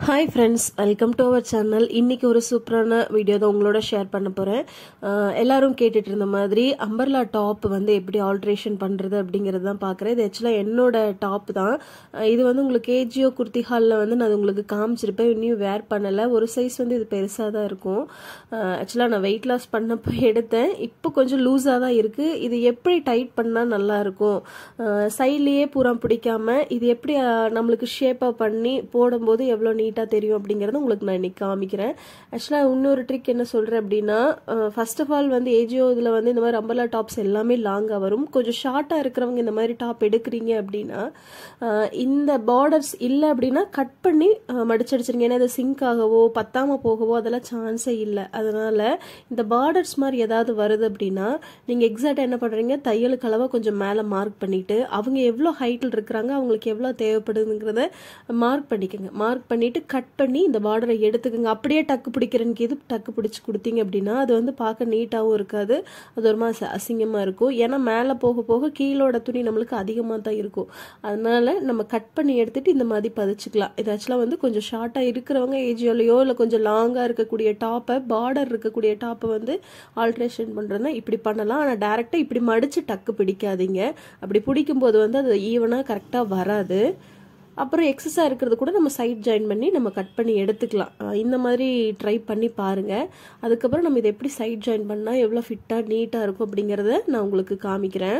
hi friends welcome to our channel இன்னைக்கு ஒரு சூப்பரான வீடியோ தான் உங்களோட ஷேர் பண்ண போகிறேன் எல்லாரும் கேட்டுட்டு இருந்த மாதிரி அம்பர்லா டாப் வந்து எப்படி ஆல்ட்ரேஷன் பண்ணுறது அப்படிங்கிறது தான் பார்க்குறேன் இது ஆக்சுவலாக என்னோட டாப் தான் அஹ் இது வந்து உங்களுக்கு கேஜியோ குர்த்தி ஹாலில் வந்து நான் அது உங்களுக்கு காமிச்சிருப்பேன் இன்னும் வேர் பண்ணலை ஒரு சைஸ் வந்து இது பெருசாக தான் இருக்கும் ஆக்சுவலாக நான் வெயிட் லாஸ் பண்ணப்போ எடுத்தேன் இப்போ கொஞ்சம் லூஸாக தான் இருக்குது இது எப்படி டைட் பண்ணால் நல்லா இருக்கும் சைட்லேயே பூரா பிடிக்காம இது எப்படி அஹ், நம்மளுக்கு ஷேப்பாக பண்ணி போடும்போது எவ்வளோ நீட்டாக தெரியும் அப்படிங்கிறத உங்களுக்கு நான் இன்னைக்கு காமிக்கிறேன் ஆக்சுவலாக இன்னொரு ட்ரிக் என்ன சொல்கிறேன் அப்படின்னா ஃபர்ஸ்ட் ஆஃப் ஆல் வந்து ஏஜியோ இதில் வந்து இந்த மாதிரி அம்பர்லா டாப்ஸ் எல்லாமே லாங்காக வரும் கொஞ்சம் ஷார்ட்டாக இருக்கிறவங்க இந்த மாதிரி டாப் எடுக்கிறீங்க அப்படின்னா அஹ், இந்த பார்டர்ஸ் இல்லை அப்படின்னா கட் பண்ணி அஹ், மடிச்சடிச்சிருங்க ஏன்னா இது சிங்க் ஆகவோ பத்தாம போகவோ அதெல்லாம் சான்ஸே இல்லை அதனால இந்த பார்டர்ஸ் மாதிரி ஏதாவது வருது அப்படின்னா நீங்கள் எக்ஸாக்டாக என்ன பண்ணுறீங்க தையலுக்கு அளவாக கொஞ்சம் மேலே மார்க் பண்ணிட்டு அவங்க எவ்வளோ ஹைட்டில் இருக்கிறாங்க அவங்களுக்கு எவ்வளோ தேவைப்படுதுங்கிறத மார்க் பண்ணிக்கோங்க மார்க் பண்ணிட்டு கட் பண்ணி இந்த பார்டரை எடுத்துக்கோங்க அப்படியே டக்கு பிடிக்கிறனுக்கு இது டக்கு பிடிச்சி கொடுத்தீங்க அப்படின்னா அது வந்து பார்க்க நீட்டாகவும் இருக்காது அது ஒரு மாதிரி அசிங்கமாக இருக்கும் ஏன்னா மேலே போக போக கீழோட துணி நம்மளுக்கு அதிகமாக தான் இருக்கும் அதனால நம்ம கட் பண்ணி எடுத்துட்டு இந்த மாதிரி பதிச்சுக்கலாம் இது ஆக்சுவலாக வந்து கொஞ்சம் ஷார்ட்டாக இருக்கிறவங்க ஏஜியோலையோ இல்லை கொஞ்சம் லாங்காக இருக்கக்கூடிய டாப்பை பார்டர் இருக்கக்கூடிய டாப்பை வந்து ஆல்ட்ரேஷன் பண்ணுறதுனா இப்படி பண்ணலாம் ஆனால் டேரெக்டாக இப்படி மடித்து டக்கு பிடிக்காதீங்க அப்படி பிடிக்கும்போது வந்து அது ஈவனாக கரெக்டாக வராது அப்புறம் எக்ஸஸாக இருக்கிறது கூட நம்ம சைட் ஜாயின் பண்ணி நம்ம கட் பண்ணி எடுத்துக்கலாம் அஹ் இந்த மாதிரி ட்ரை பண்ணி பாருங்கள் அதுக்கப்புறம் நம்ம இதை எப்படி சைட் ஜாயின் பண்ணால் எவ்வளோ ஃபிட்டாக நீட்டாக இருக்கும் அப்படிங்கிறத நான் உங்களுக்கு காமிக்கிறேன்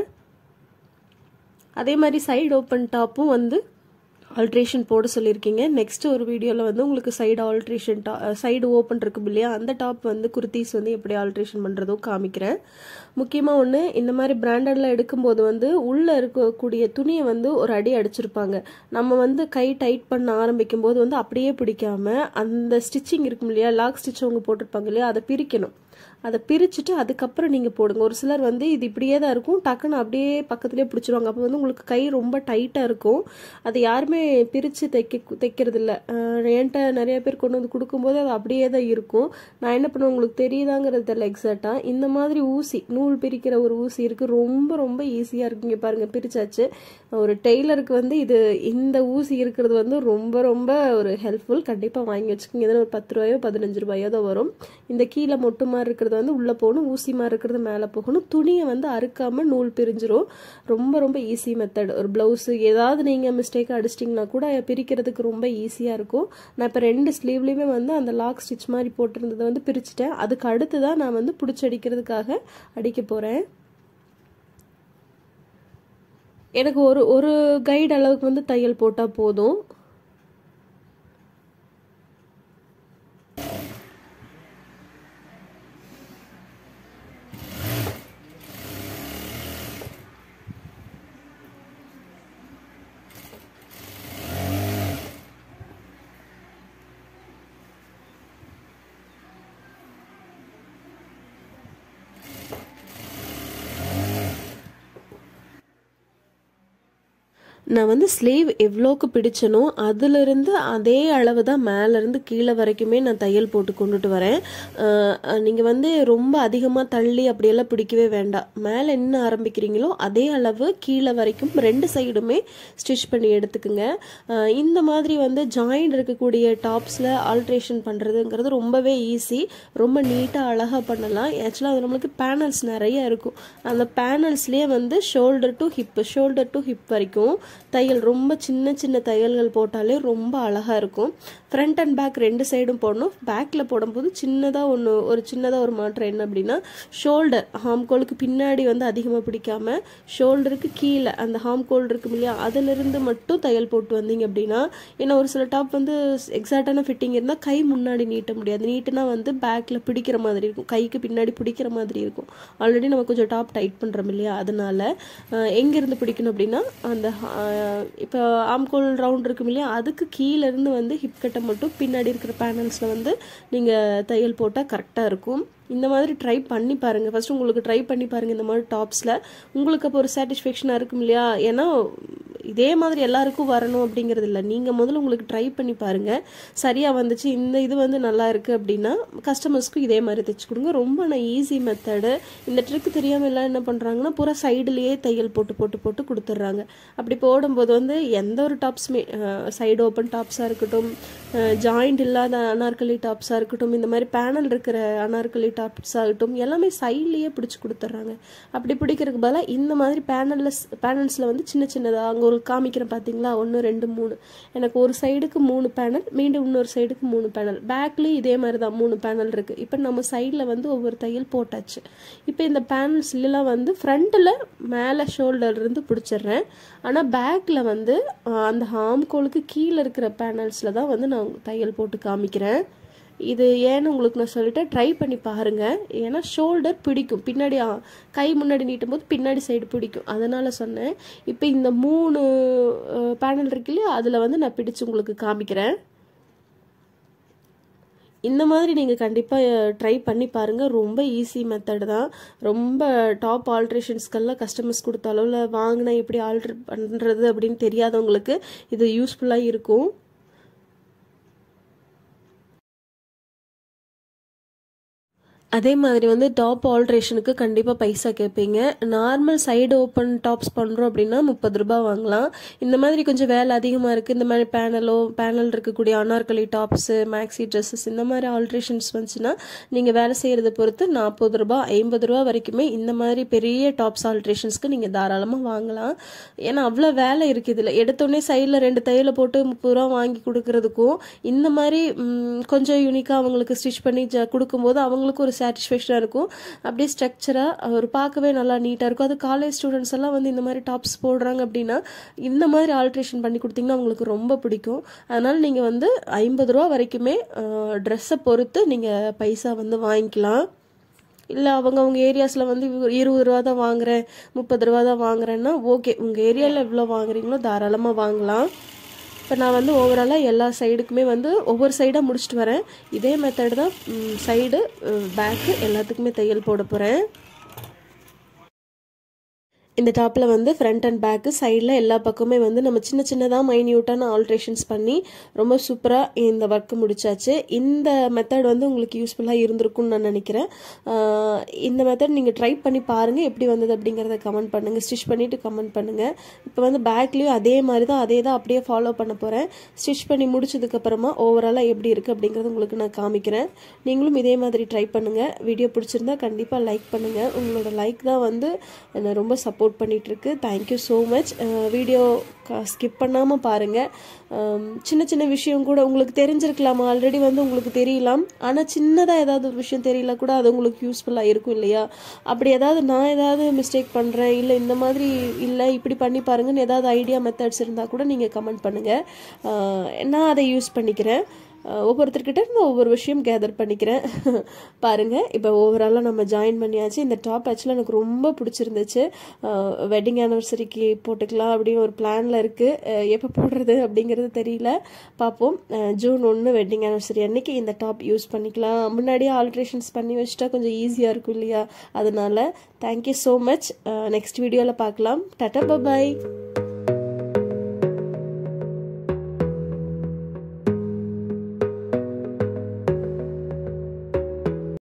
அதே மாதிரி சைடு ஓப்பன் டாப்பும் வந்து ஆல்ட்ரேஷன் போட சொல்லியிருக்கீங்க நெக்ஸ்ட் ஒரு வீடியோவில் வந்து உங்களுக்கு சைடு ஆல்ட்ரேஷன் டா சைடு ஓப்பன் இருக்கும் இல்லையா அந்த டாப் வந்து குர்த்திஸ் வந்து எப்படி ஆல்ட்ரேஷன் பண்ணுறதும் காமிக்கிறேன் முக்கியமாக ஒன்று இந்த மாதிரி பிராண்டடில் எடுக்கும்போது வந்து உள்ளே இருக்கக்கூடிய துணியை வந்து ஒரு அடி அடிச்சிருப்பாங்க நம்ம வந்து கை டைட் பண்ண ஆரம்பிக்கும் போது வந்து அப்படியே பிடிக்காம அந்த ஸ்டிச்சிங் இருக்கும் இல்லையா லாக் ஸ்டிச் அவங்க போட்டிருப்பாங்க இல்லையா அதை பிரிக்கணும் அதை பிரிச்சுட்டு அதுக்கப்புறம் நீங்கள் போடுங்க ஒரு சிலர் வந்து இது இப்படியே தான் இருக்கும் டக்குன்னு அப்படியே பக்கத்துலேயே பிடிச்சிருவாங்க அப்போ வந்து உங்களுக்கு கை ரொம்ப டைட்டாக இருக்கும் அதை யாருமே பிரித்து தைக்க தைக்கிறது இல்லை என்கிட்ட நிறைய பேர் கொண்டு வந்து கொடுக்கும்போது அது அப்படியே தான் இருக்கும் நான் என்ன பண்ணுவேன் உங்களுக்கு தெரியுதாங்கிறது தெரியல எக்ஸாக்டாக இந்த மாதிரி ஊசி நூல் பிரிக்கிற ஒரு ஊசி இருக்குது ரொம்ப ரொம்ப ஈஸியாக இருக்குங்க பாருங்கள் பிரிச்சாச்சு ஒரு டெய்லருக்கு வந்து இது இந்த ஊசி இருக்கிறது வந்து ரொம்ப ரொம்ப ஒரு ஹெல்ப்ஃபுல் கண்டிப்பாக வாங்கி வச்சுக்கோங்க இதில் ஒரு பத்து ரூபாயோ பதினஞ்சு ரூபாயோ தான் வரும் இந்த கீழே மொட்டு மாதிரி இருக்கிறது வந்து உள்ளே போகணும் ஊசி மாதிரி இருக்கிறது மேலே போகணும் துணியை வந்து அறுக்காமல் நூல் பிரிஞ்சிரும் ரொம்ப ரொம்ப ஈஸி மெத்தட் ஒரு ப்ளவுஸு ஏதாவது நீங்கள் மிஸ்டேக் அடிச்சிட்டிங்கன்னா கூட பிரிக்கிறதுக்கு ரொம்ப ஈஸியாக இருக்கும் நான் இப்போ ரெண்டு ஸ்லீவ்லேயுமே வந்து அந்த லாக் ஸ்டிச் மாதிரி போட்டிருந்ததை வந்து பிரிச்சுட்டேன் அதுக்கு அடுத்து தான் நான் வந்து பிடிச்சி அடிக்கிறதுக்காக அடிக்க போகிறேன் எனக்கு ஒரு ஒரு கைடு அளவுக்கு வந்து தையல் போட்டால் போதும் நான் வந்து ஸ்லீவ் எவ்வளோக்கு பிடிச்சனோ அதிலிருந்து அதே அளவு தான் மேலேருந்து கீழே வரைக்குமே நான் தையல் போட்டு கொண்டுட்டு வரேன் நீங்கள் வந்து ரொம்ப அதிகமாக தள்ளி அப்படியெல்லாம் பிடிக்கவே வேண்டாம் மேலே என்ன ஆரம்பிக்கிறீங்களோ அதே அளவு கீழே வரைக்கும் ரெண்டு சைடுமே ஸ்டிச் பண்ணி எடுத்துக்குங்க அஹ் இந்த மாதிரி வந்து ஜாயிண்ட் இருக்கக்கூடிய டாப்ஸில் ஆல்ட்ரேஷன் பண்ணுறதுங்கிறது ரொம்பவே ஈஸி ரொம்ப நீட்டாக அழகாக பண்ணலாம் ஆக்சுவலாக அது நம்மளுக்கு பேனல்ஸ் நிறைய இருக்கும் அந்த பேனல்ஸ்லேயே வந்து shoulder to hip shoulder to hip வரைக்கும் தையல் ரொம்ப சின்ன சின்ன தையல்கள் போட்டாலே ரொம்ப அழகாக இருக்கும் ஃப்ரண்ட் அண்ட் பேக் ரெண்டு சைடும் போடணும் பேக்கில் போடும்போது சின்னதாக ஒன்று ஒரு சின்னதாக ஒரு மாற்றம் என்ன அப்படின்னா ஷோல்டர் ஹாம்கோலுக்கு பின்னாடி வந்து அதிகமாக பிடிக்காம ஷோல்டருக்கு கீழே அந்த ஹாம்கோல் இருக்கும் இல்லையா அதிலிருந்து மட்டும் தையல் போட்டு வந்தீங்க அப்படின்னா ஏன்னா ஒரு சில டாப் வந்து எக்ஸாக்டான ஃபிட்டிங் இருந்தால் கை முன்னாடி நீட்ட முடியாது நீட்டுனா வந்து பேக்கில் பிடிக்கிற மாதிரி இருக்கும் கைக்கு பின்னாடி பிடிக்கிற மாதிரி இருக்கும் ஆல்ரெடி நம்ம கொஞ்சம் டாப் டைட் பண்ணுறோம் இல்லையா அதனால அஹ், எங்கேருந்து பிடிக்கணும் அப்படின்னா அந்த இப்போ ஆம்கோல் ரவுண்ட் இருக்கும் இல்லையா அதுக்கு கீழே இருந்து வந்து ஹிப் கட்டை மட்டும் பின்னாடி இருக்கிற பேனல்ஸில் வந்து நீங்கள் தையல் போட்டால் கரெக்டாக இருக்கும் இந்த மாதிரி ட்ரை பண்ணி பாருங்கள் ஃபர்ஸ்ட் உங்களுக்கு ட்ரை பண்ணி பாருங்கள் இந்த மாதிரி டாப்ஸில் உங்களுக்கு அப்போ ஒரு சாட்டிஸ்ஃபேக்ஷனாக இருக்கும் இல்லையா ஏன்னா இதே மாதிரி எல்லாருக்கும் வரணும் அப்படிங்கிறது இல்லை நீங்கள் முதல்ல உங்களுக்கு ட்ரை பண்ணி பாருங்கள் சரியாக வந்துச்சு இந்த இது வந்து நல்லா இருக்குது அப்படின்னா கஸ்டமர்ஸ்க்கும் இதே மாதிரி தைச்சு கொடுங்க ரொம்ப நான் ஈஸி மெத்தடு இந்த ட்ரிக் தெரியாமல் எல்லாம் என்ன பண்ணுறாங்கன்னா பூரா சைடுலேயே தையல் போட்டு போட்டு போட்டு கொடுத்துட்றாங்க அப்படி போடும்போது வந்து எந்த ஒரு டாப்ஸுமே சைடு ஓப்பன் டாப்ஸாக இருக்கட்டும் ஜாயிண்ட் இல்லாத அனார்கலி டாப்ஸாக இருக்கட்டும் இந்த மாதிரி பேனல் இருக்கிற அனார்கலி டாப்ஸ் ஆகட்டும் எல்லாமே சைட்லேயே பிடிச்சி கொடுத்துட்றாங்க அப்படி பிடிக்கிறதுக்கு பதிலாக இந்த மாதிரி பேனலில் பேனல்ஸில் வந்து சின்ன சின்னதாக அங்கே ஒரு காமிக்கிறேன் பார்த்தீங்களா ஒன்று ரெண்டு மூணு எனக்கு ஒரு சைடுக்கு மூணு பேனல் மீண்டும் இன்னொரு சைடுக்கு மூணு பேனல் பேக்லேயும் இதே மாதிரி தான் மூணு பேனல் இருக்குது இப்போ நம்ம சைடில் வந்து ஒவ்வொரு தையல் போட்டாச்சு இப்போ இந்த பேனல்ஸ்லாம் வந்து ஃப்ரண்ட்டில் மேலே ஷோல்டர்லேருந்து பிடிச்சிடுறேன் ஆனால் பேக்கில் வந்து அந்த ஹாம்கோலுக்கு கீழே இருக்கிற பேனல்ஸில் தான் வந்து நான் தையல் போட்டு காமிக்கிறேன் இது ஏன்னு உங்களுக்கு நான் சொல்லிட்டேன் ட்ரை பண்ணி பாருங்கள் ஏன்னா ஷோல்டர் பிடிக்கும் பின்னாடி கை முன்னாடி நீட்டும் போது பின்னாடி சைடு பிடிக்கும் அதனால் சொன்னேன் இப்போ இந்த மூணு பேனல் இருக்கு இல்லையா அதில் வந்து நான் பிடிச்சு உங்களுக்கு காமிக்கிறேன் இந்த மாதிரி நீங்கள் கண்டிப்பாக ட்ரை பண்ணி பாருங்கள் ரொம்ப ஈஸி மெத்தட் தான் ரொம்ப டாப் ஆல்ட்ரேஷன்ஸ்க்கெல்லாம் கஸ்டமர்ஸ் கொடுத்த அளவில் வாங்கினா எப்படி ஆல்ட்ரு பண்ணுறது அப்படின்னு தெரியாதவங்களுக்கு இது யூஸ்ஃபுல்லாக இருக்கும் அதே மாதிரி வந்து டாப் ஆல்ட்ரேஷனுக்கு கண்டிப்பாக பைசா கேட்பீங்க நார்மல் சைடு ஓப்பன் டாப்ஸ் பண்ணுறோம் அப்படின்னா முப்பது ரூபா வாங்கலாம் இந்த மாதிரி கொஞ்சம் வேலை அதிகமாக இருக்குது இந்த மாதிரி பேனலோ பேனல் இருக்கக்கூடிய அனார்கலி டாப்ஸு மேக்ஸி ட்ரெஸ்ஸஸ் இந்த மாதிரி ஆல்ட்ரேஷன்ஸ் வந்துச்சுன்னா நீங்கள் வேலை செய்கிறத பொறுத்து நாற்பது ரூபா ஐம்பது ரூபா வரைக்குமே இந்த மாதிரி பெரிய டாப்ஸ் ஆல்ட்ரேஷன்ஸ்க்கு நீங்கள் தாராளமாக வாங்கலாம் ஏன்னா அவ்வளோ வேலை இருக்குது இதில் எடுத்தோடனே சைடில் ரெண்டு தையலை போட்டு முப்பது ரூபா வாங்கி கொடுக்கறதுக்கும் இந்த மாதிரி கொஞ்சம் யூனிக்காக அவங்களுக்கு ஸ்டிச் பண்ணி கொடுக்கும்போது அவங்களுக்கு ஒரு சாட்டிஸ்ஃபேக்ஷனாக இருக்கும் அப்படியே ஸ்ட்ரக்சராக ஒரு பார்க்கவே நல்லா நீட்டாக இருக்கும் அது காலேஜ் ஸ்டூடெண்ட்ஸ் எல்லாம் வந்து இந்த மாதிரி டாப்ஸ் போடுறாங்க அப்படின்னா இந்த மாதிரி ஆல்ட்ரேஷன் பண்ணி கொடுத்தீங்கன்னா அவங்களுக்கு ரொம்ப பிடிக்கும் அதனால் நீங்கள் வந்து ஐம்பது ரூபா வரைக்குமே ட்ரெஸ்ஸை பொறுத்து நீங்கள் பைசா வந்து வாங்கிக்கலாம் இல்லை அவங்க அவங்க ஏரியாஸில் வந்து இருபது ரூபா தான் வாங்குறேன் முப்பது ரூபா தான் வாங்குறேன்னா ஓகே உங்கள் ஏரியாவில் எவ்வளோ வாங்குறீங்களோ தாராளமாக வாங்கலாம் இப்போ நான் வந்து ஓவராலாக எல்லா சைடுக்குமே வந்து ஒவ்வொரு சைடாக முடிச்சுட்டு வரேன் இதே மெத்தட் தான் சைடு பேக்கு எல்லாத்துக்குமே தையல் போட போகிறேன் இந்த டாப்பில் வந்து ஃப்ரண்ட் அண்ட் பேக்கு சைடில் எல்லா பக்கமே வந்து நம்ம சின்ன சின்னதாக மைன்யூட்டான ஆல்ட்ரேஷன்ஸ் பண்ணி ரொம்ப சூப்பராக இந்த ஒர்க்கு முடிச்சாச்சு இந்த மெத்தட் வந்து உங்களுக்கு யூஸ்ஃபுல்லாக இருந்திருக்கும்னு நான் நினைக்கிறேன் இந்த மெத்தட் நீங்கள் ட்ரை பண்ணி பாருங்கள் எப்படி வந்தது அப்படிங்கிறத கமெண்ட் பண்ணுங்கள் ஸ்டிச் பண்ணிவிட்டு கமெண்ட் பண்ணுங்கள் இப்போ வந்து பேக்லேயும் அதே மாதிரி தான் அதே தான் அப்படியே ஃபாலோ பண்ண போகிறேன் ஸ்டிச் பண்ணி முடிச்சதுக்கப்புறமா ஓவராலாக எப்படி இருக்குது அப்படிங்கிறது உங்களுக்கு நான் காமிக்கிறேன் நீங்களும் இதே மாதிரி ட்ரை பண்ணுங்கள் வீடியோ பிடிச்சிருந்தா கண்டிப்பாக லைக் பண்ணுங்கள் உங்களோட லைக் தான் வந்து என்னை ரொம்ப சப்போர்ட் சப்போர்ட் பண்ணிகிட்ருக்கு thank you so much video skip பண்ணாமல் பாருங்கள் சின்ன சின்ன விஷயம் கூட உங்களுக்கு தெரிஞ்சிருக்கலாம் ஆல்ரெடி வந்து உங்களுக்கு தெரியலாம் ஆனால் சின்னதாக ஏதாவது ஒரு விஷயம் தெரியல கூட அது உங்களுக்கு யூஸ்ஃபுல்லாக இருக்கும் இல்லையா அப்படி ஏதாவது நான் ஏதாவது மிஸ்டேக் பண்ணுறேன் இல்லை இந்த மாதிரி இல்லை இப்படி பண்ணி பாருங்கன்னு ஏதாவது ஐடியா மெத்தட்ஸ் இருந்தால் கூட நீங்கள் கமெண்ட் பண்ணுங்கள் நான் அதை யூஸ் பண்ணிக்கிறேன் ஒவ்வொருத்தர்கிட்ட இருந்து ஒவ்வொரு விஷயம் கேதர் பண்ணிக்கிறேன் பாருங்கள் இப்போ ஓவராலாக நம்ம ஜாயின் பண்ணியாச்சு இந்த டாப் ஆக்சுவலாக எனக்கு ரொம்ப பிடிச்சிருந்துச்சு வெட்டிங் ஆனிவர்சரிக்கு போட்டுக்கலாம் அப்படின்னு ஒரு பிளானில் இருக்குது எப்போ போடுறது அப்படிங்கிறது தெரியல பார்ப்போம் ஜூன் ஒன்று வெட்டிங் ஆனிவர்சரி அன்னைக்கு இந்த டாப் யூஸ் பண்ணிக்கலாம் முன்னாடியே ஆல்ட்ரேஷன்ஸ் பண்ணி வச்சுட்டா கொஞ்சம் ஈஸியாக இருக்கும் இல்லையா அதனால தேங்க்யூ ஸோ மச் நெக்ஸ்ட் வீடியோவில் பார்க்கலாம் டாட்டா பாய்